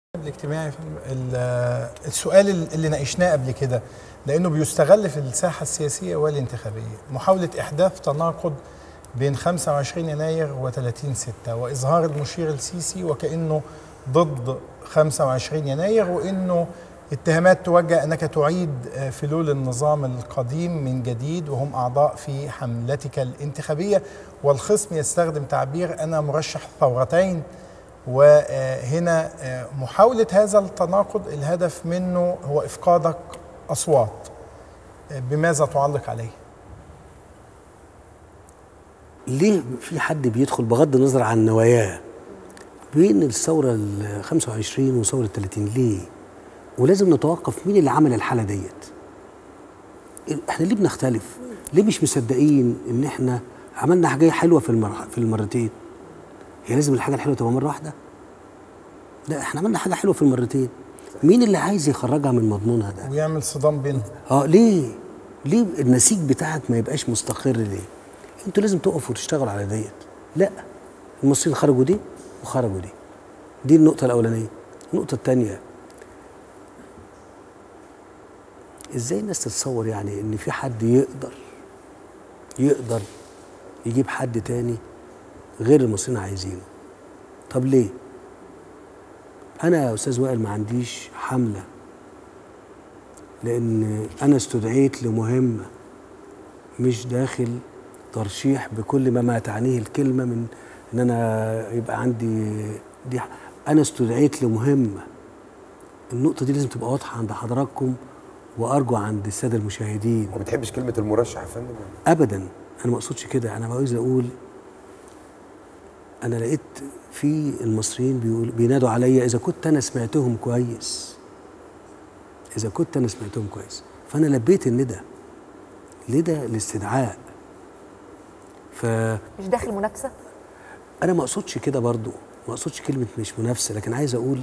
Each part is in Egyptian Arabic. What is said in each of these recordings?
الاجتماعي ال- السؤال اللي ناقشناه قبل كده لانه بيستغل في الساحه السياسيه والانتخابيه محاوله احداث تناقض بين 25 يناير و30 6 واظهار المشير السيسي وكانه ضد 25 يناير وانه اتهامات توجه انك تعيد فلول النظام القديم من جديد وهم اعضاء في حملتك الانتخابيه والخصم يستخدم تعبير انا مرشح ثورتين وهنا محاولة هذا التناقض الهدف منه هو إفقادك أصوات بماذا تعلق عليه؟ ليه في حد بيدخل بغض النظر عن نواياه بين الثورة ال 25 وثورة 30 ليه؟ ولازم نتوقف مين اللي عمل الحالة ديت؟ احنا ليه بنختلف؟ ليه مش مصدقين ان احنا عملنا حاجة حلوة في المر... في المرتين؟ هي لازم الحاجة الحلوة تبقى مرة واحدة؟ لا احنا عملنا حاجة حلوة في المرتين مين اللي عايز يخرجها من مضمونها ده؟ ويعمل صدام بينهم اه ليه؟ ليه النسيج بتاعك ما يبقاش مستقر ليه؟ انتوا لازم تقفوا وتشتغلوا على ديت لا المصريين خرجوا دي وخرجوا دي دي النقطة الأولانية النقطة الثانية ازاي الناس تتصور يعني ان في حد يقدر يقدر يجيب حد تاني غير المصريين عايزينه طب ليه انا يا استاذ وائل ما عنديش حمله لان انا استدعيت لمهمه مش داخل ترشيح بكل ما ما تعنيه الكلمه من ان انا يبقى عندي دي انا استدعيت لمهمه النقطه دي لازم تبقى واضحه عند حضراتكم وارجو عند الساده المشاهدين ما بتحبش كلمه المرشح يا فندم ابدا انا ما اقصدش كده انا عاوز اقول انا لقيت في المصريين بيقول بينادوا عليا اذا كنت انا سمعتهم كويس اذا كنت انا سمعتهم كويس فانا لبيت الندى لدى الاستدعاء ف مش داخل منافسه انا ما اقصدش كده برضو ما اقصدش كلمه مش منافسه لكن عايز اقول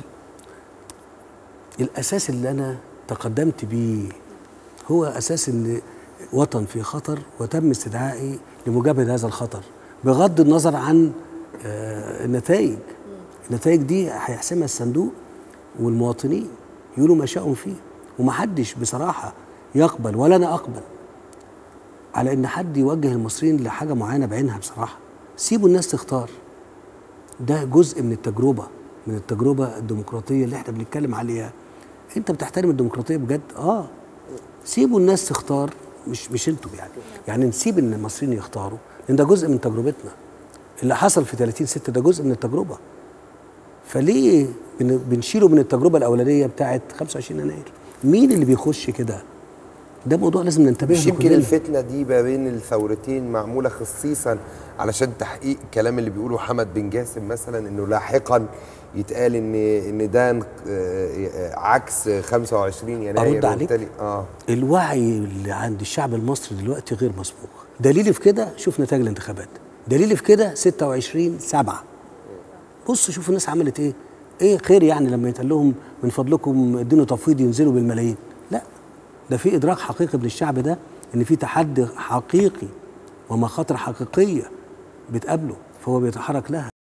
الاساس اللي انا تقدمت بيه هو اساس ان وطن في خطر وتم استدعائي لمجابهه هذا الخطر بغض النظر عن آه النتائج النتائج دي هيحسمها الصندوق والمواطنين يقولوا ما شاءوا فيه ومحدش بصراحه يقبل ولا انا اقبل على ان حد يوجه المصريين لحاجه معينه بعينها بصراحه سيبوا الناس تختار ده جزء من التجربه من التجربه الديمقراطيه اللي احنا بنتكلم عليها انت بتحترم الديمقراطيه بجد اه سيبوا الناس تختار مش مش انتوا يعني يعني نسيب ان المصريين يختاروا لان ده جزء من تجربتنا اللي حصل في 30 6 ده جزء من التجربه فليه بن- بنشيله من التجربه الاولانيه بتاعه 25 يناير مين اللي بيخش كده ده موضوع لازم ننتبه مش له يمكن كلنا. الفتنه دي ما بين الثورتين معموله خصيصا علشان تحقيق الكلام اللي بيقوله حمد بن جاسم مثلا انه لاحقا يتقال ان ان ده آه، آه، عكس 25 يناير أرد عليك؟ وبالتالي- اه الوعي اللي عند الشعب المصري دلوقتي غير مسبوق دليلي في كده شوف نتائج الانتخابات دليلي في كده 26 7 بص شوف الناس عملت ايه ايه خير يعني لما يتقال لهم من فضلكم ادينوا تفويض ينزلوا بالملايين لا ده في ادراك حقيقي من الشعب ده ان في تحدي حقيقي ومخاطر حقيقيه بتقابله فهو بيتحرك لها